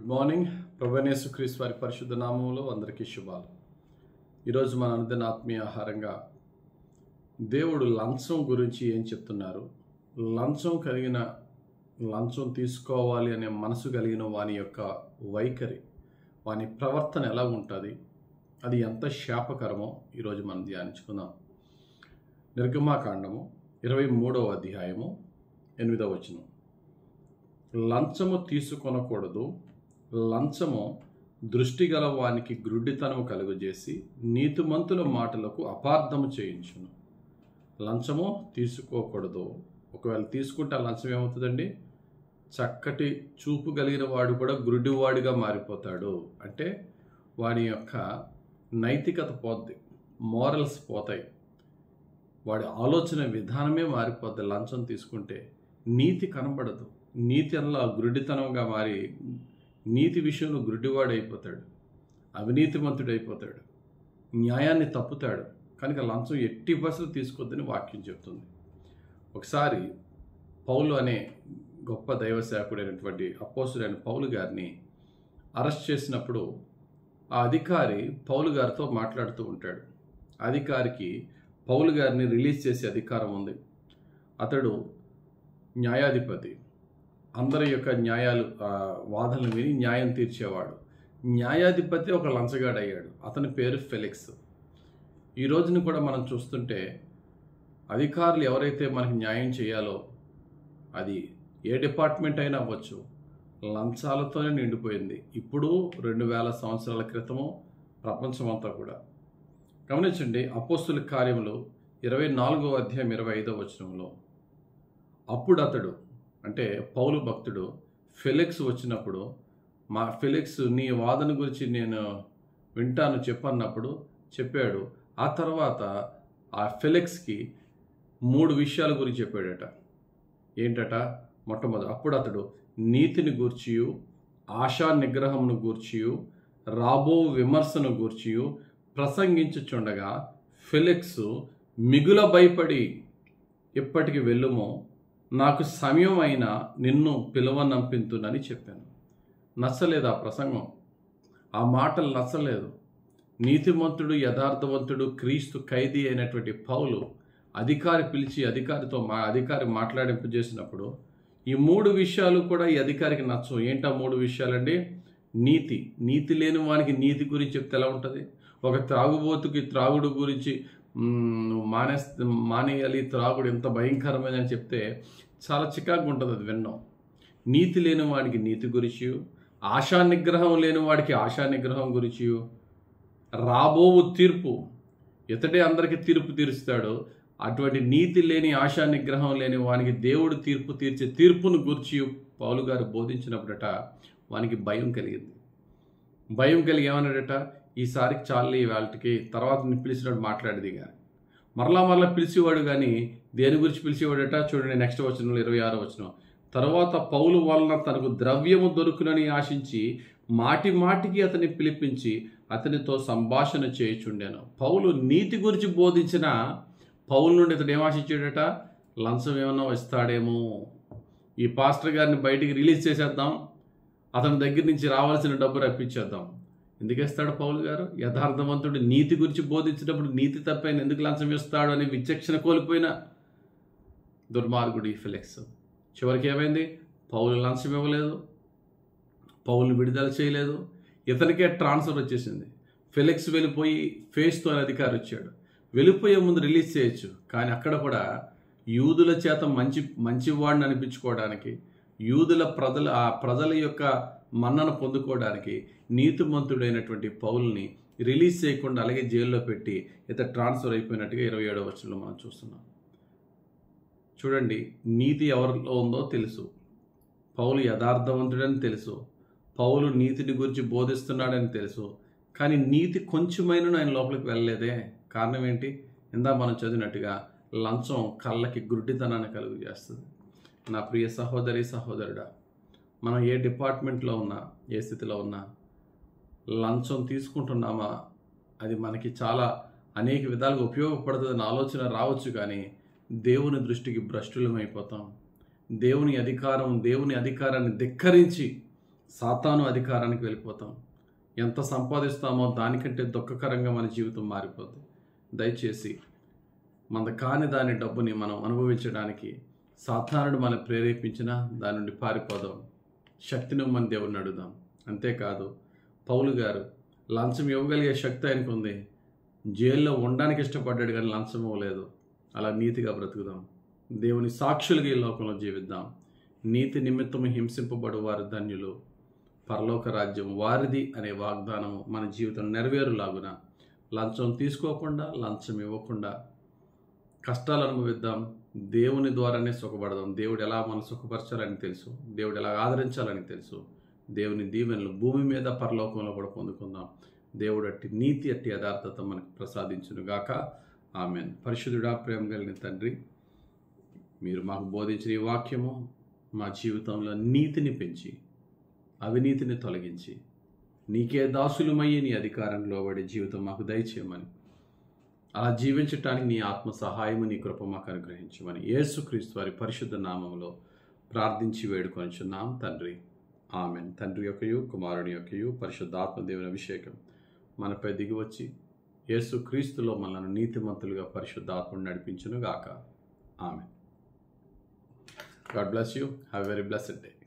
good morning ప్రభనేసు క్రీస్ వారి పరిశుద్ధ నామంలో అందరికీ శుభాలు ఈరోజు మన అనుదిన ఆత్మీయ ఆహారంగా దేవుడు లంచం గురించి ఏం చెప్తున్నారు లంచం కలిగిన లంచం తీసుకోవాలి అనే మనసు కలిగిన వాని యొక్క వైఖరి వాని ప్రవర్తన ఎలా ఉంటుంది అది ఎంత శాపకరమో ఈరోజు మనం ధ్యానించుకుందాం నిర్గమాకాండము ఇరవై మూడవ అధ్యాయము ఎనిమిదవ వచనం లంచము తీసుకొనకూడదు లంచము దృష్టి గల వానికి గ్రుడ్డితనము కలుగజేసి నీతిమంతుల మాటలకు అపార్థము చేయించును లంచము తీసుకోకూడదు ఒకవేళ తీసుకుంటే ఆ లంచం ఏమవుతుందండి చక్కటి చూపు కలిగిన వాడు కూడా గ్రుడ్డివాడిగా మారిపోతాడు అంటే వాడి యొక్క నైతికత పోద్ది మోరల్స్ పోతాయి వాడి ఆలోచన విధానమే మారిపోద్ది లంచం తీసుకుంటే నీతి కనబడదు నీతి అనలా గురుడితనంగా మారి నీతి విషయంలో గురుడివాడైపోతాడు అవినీతిమంతుడైపోతాడు న్యాయాన్ని తప్పుతాడు కనుక లంచం ఎట్టి బస్సులు తీసుకోవద్దని వాక్యం చెప్తుంది ఒకసారి పౌలు అనే గొప్ప దైవ సేవకుడైనటువంటి అపోసుడైన పౌలు గారిని అరెస్ట్ చేసినప్పుడు ఆ అధికారి పౌలు గారితో మాట్లాడుతూ ఉంటాడు అధికారికి పౌలు గారిని రిలీజ్ చేసే అధికారం ఉంది అతడు న్యాయాధిపతి అందరి యొక్క న్యాయాలు ఆ, వాదనలు విని న్యాయం తీర్చేవాడు న్యాయాధిపతి ఒక లంచగాడు అయ్యాడు అతని పేరు ఫెలిక్స్ ఈ రోజున కూడా మనం చూస్తుంటే అధికారులు ఎవరైతే మనకి న్యాయం చేయాలో అది ఏ డిపార్ట్మెంట్ అయినా అవ్వచ్చు లంచాలతోనే నిండిపోయింది ఇప్పుడు రెండు వేల సంవత్సరాల క్రితము ప్రపంచమంతా కూడా గమనించండి అపోస్తుల కార్యములు ఇరవై నాలుగో అధ్యాయం ఇరవై ఐదో వచనంలో అప్పుడు అతడు అంటే పౌలు భక్తుడు ఫెలిక్స్ వచ్చినప్పుడు మా ఫెలిక్స్ నీ వాదన గురించి నేను వింటాను చెప్పన్నప్పుడు చెప్పాడు ఆ తర్వాత ఆ ఫెలిక్స్కి మూడు విషయాల గురించి చెప్పాడట ఏంటట మొట్టమొదటి అప్పుడు అతడు నీతిని గూర్చియు ఆశా నిగ్రహమును గూర్చియు రాబో విమర్శను గూర్చియు ప్రసంగించుచుండగా ఫెలిక్స్ మిగుల భయపడి ఇప్పటికి వెళ్ళుమో నాకు సమయం అయినా నిన్ను పిలవనంపింతునని చెప్పాను నచ్చలేదు ఆ ప్రసంగం ఆ మాటలు నచ్చలేదు నీతిమంతుడు యథార్థవంతుడు క్రీస్తు ఖైదీ అయినటువంటి పౌలు అధికారి పిలిచి అధికారితో మా అధికారి మాట్లాడింపు చేసినప్పుడు ఈ మూడు విషయాలు కూడా ఈ అధికారికి నచ్చవు ఏంటా మూడు విషయాలండి నీతి నీతి లేని వానికి నీతి గురించి చెప్తే ఎలా ఉంటుంది ఒక త్రాగుబోతుకి త్రాగుడు గురించి మ్, నువ్వు మానేస్ మానేయాలి త్రాగుడు ఎంత భయంకరమైన చెప్తే చాలా చికాకు ఉంటుంది అది విన్నాం నీతి లేని వాడికి నీతి గురించి ఆశా నిగ్రహం లేని వాడికి ఆశా నిగ్రహం గురించి రాబోవు తీర్పు ఇతడే అందరికీ తీర్పు తీరుస్తాడు అటువంటి నీతి లేని ఆశా నిగ్రహం లేని వానికి దేవుడు తీర్పు తీర్చే తీర్పును గురించి పౌలు గారు బోధించినప్పుడట వానికి భయం కలిగింది భయం కలిగి ఏమన్నాడట ఈసారికి చాలు ఈ వాళ్ళకి తర్వాత నేను పిలిచినప్పుడు మాట్లాడేది కానీ మరలా మరలా పిలిచేవాడు కానీ దేని గురించి పిలిచేవాడట చూడండి నెక్స్ట్ వచనంలో ఇరవై ఆరో వచనం తర్వాత పౌలు వలన తనకు ద్రవ్యము దొరుకునని ఆశించి మాటి మాటికి అతన్ని పిలిపించి అతనితో సంభాషణ చేయుచుండాను పౌలు నీతి గురించి బోధించిన పౌలు నుండి ఇతడు ఏం ఆశించాడట లంచం ఏమన్నా ఇస్తాడేమో ఈ పాస్టర్ గారిని బయటికి రిలీజ్ చేసేద్దాం అతని దగ్గర నుంచి రావాల్సిన డబ్బు రప్పించేద్దాం ఎందుకు ఇస్తాడు పౌలు గారు యథార్థవంతుడు నీతి గురించి బోధించినప్పుడు నీతి తప్పైన ఎందుకు లంచం ఇస్తాడు అని విచక్షణ కోల్పోయిన దుర్మార్గుడు ఈ ఫిలెక్స్ చివరికి ఏమైంది పౌలు లంచం ఇవ్వలేదు పౌల్ని విడుదల చేయలేదు ఇతనికే ట్రాన్స్ఫర్ వచ్చేసింది ఫెలిక్స్ వెళ్ళిపోయి ఫేస్తో అనే అధికారి వచ్చాడు వెళ్ళిపోయే ముందు రిలీజ్ చేయొచ్చు కానీ అక్కడ కూడా యూదుల చేత మంచి మంచివాడిని అనిపించుకోవడానికి యూదుల ప్రజల ఆ ప్రజల యొక్క మన్నను పొందుకోవడానికి నీతిమంతుడైనటువంటి పౌల్ని రిలీజ్ చేయకుండా అలాగే జైల్లో పెట్టి ఇతను ట్రాన్స్ఫర్ అయిపోయినట్టుగా ఇరవై ఏడవ వచ్చంలో మనం చూస్తున్నాం చూడండి నీతి ఎవరిలో ఉందో తెలుసు పౌలు యథార్థవంతుడని తెలుసు పౌలు నీతిని గురించి బోధిస్తున్నాడని తెలుసు కానీ నీతి కొంచెమైనా ఆయన లోపలికి వెళ్ళలేదే కారణం ఏంటి ఇందా మనం చదివినట్టుగా లంచం కళ్ళకి గుడ్డితనాన్ని కలుగు చేస్తుంది నా ప్రియ సహోదరి సహోదరుడా మనం ఏ డిపార్ట్మెంట్లో ఉన్నా ఏ స్థితిలో ఉన్నా లంచం తీసుకుంటున్నామా అది మనకి చాలా అనేక విధాలుగా ఉపయోగపడుతుందని ఆలోచన రావచ్చు కానీ దేవుని దృష్టికి భ్రష్టులమైపోతాం దేవుని అధికారం దేవుని అధికారాన్ని ధిక్కరించి సాతాను అధికారానికి వెళ్ళిపోతాం ఎంత సంపాదిస్తామో దానికంటే దుఃఖకరంగా మన జీవితం మారిపోతుంది దయచేసి మన కాని దాని డబ్బుని మనం అనుభవించడానికి సాధారణుడు మనం ప్రేరేపించినా దాని నుండి పారిపోదాం శక్తిని మన దేవుడిని అడుగుదాం అంతేకాదు పౌలు గారు లంచం ఇవ్వగలిగే శక్తి ఆయనకు ఉంది జైల్లో ఉండడానికి ఇష్టపడ్డాడు కానీ లంచం ఇవ్వలేదు అలా నీతిగా బ్రతుకుదాం దేవుని సాక్షులుగా ఈ లోకంలో జీవిద్దాం నీతి నిమిత్తము హింసింపబడు వారు ధన్యులు పరలోక రాజ్యం వారిది అనే వాగ్దానం మన జీవితం నెరవేరులాగున లంచం తీసుకోకుండా లంచం ఇవ్వకుండా కష్టాలు అనుభవిద్దాం దేవుని ద్వారానే సుఖపడదాం దేవుడు ఎలా మనం సుఖపరచాలని తెలుసు దేవుడు ఎలా ఆదరించాలని తెలుసు దేవుని దీవెనలు భూమి మీద పరలోకంలో కూడా పొందుకుందాం దేవుడు అట్టి నీతి అట్టి యథార్థత మనకు ప్రసాదించును గాక ఆమెన్ పరిశుద్ధుడా ప్రేమ కలిగిన తండ్రి మీరు మాకు బోధించిన ఈ వాక్యము మా జీవితంలో నీతిని పెంచి అవినీతిని తొలగించి నీకే దాసులమయ్యి నీ అధికారం లోబడి జీవితం మాకు దయచేయమని అలా జీవించటానికి నీ ఆత్మ సహాయము నీ కృప మాకు అనుగ్రహించమని యేసుక్రీస్తు వారి పరిశుద్ధ నామంలో ప్రార్థించి వేడుకొనిచున్నాం తండ్రి ఆమెన్ తండ్రి యొక్కయు కుమారుని యొక్కయు పరిశుద్ధ ఆత్మదేవుని అభిషేకం మనపై దిగివచ్చి యేసు క్రీస్తులో మనల్ని నీతిమంతులుగా పరిశుద్ధ ఆత్మను నడిపించును గాక ఆమె God bless you have very blessed day